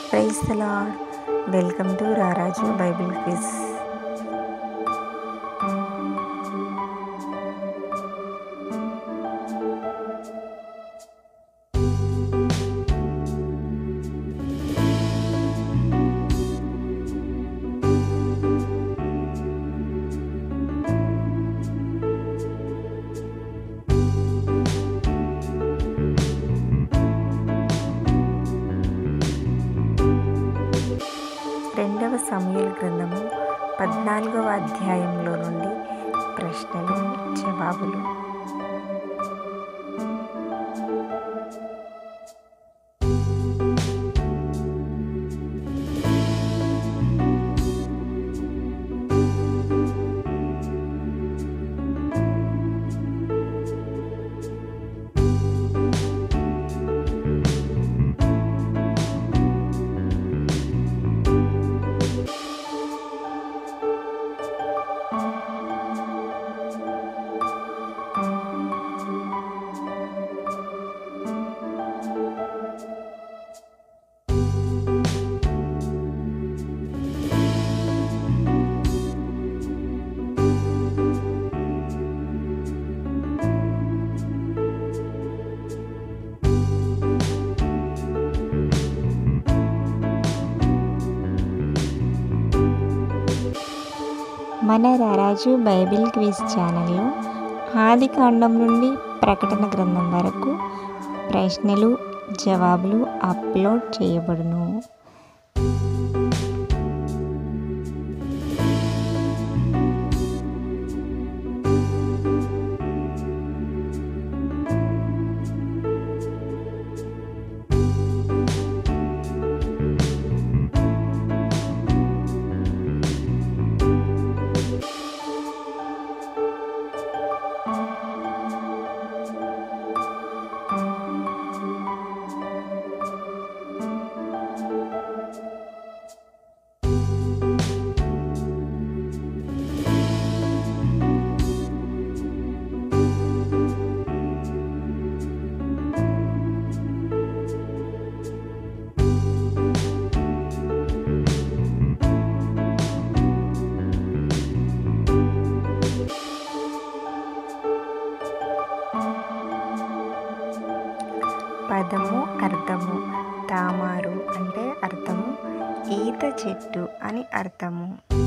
Praise the lord welcome to Raraju Bible quiz రెండవ సమయల్ గ్రంథము పద్నాలుగవ అధ్యాయంలో నుండి ప్రశ్నలు జవాబులు మన రారాజు బైబిల్ క్విజ్ ఛానల్లో ఆది కాండం నుండి ప్రకటన గ్రంథం వరకు ప్రశ్నలు జవాబులు అప్లోడ్ చేయబడును పదము అర్థము తామారు అంటే అర్థము ఈత చెట్టు అని అర్థము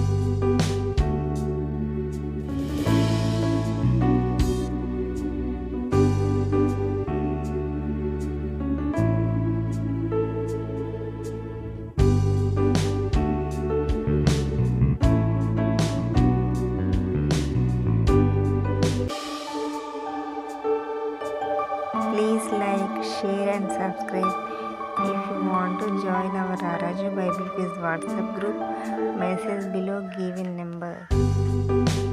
Please like, share and subscribe. If you want to join our Raraju Bible Quiz WhatsApp group, message below given number.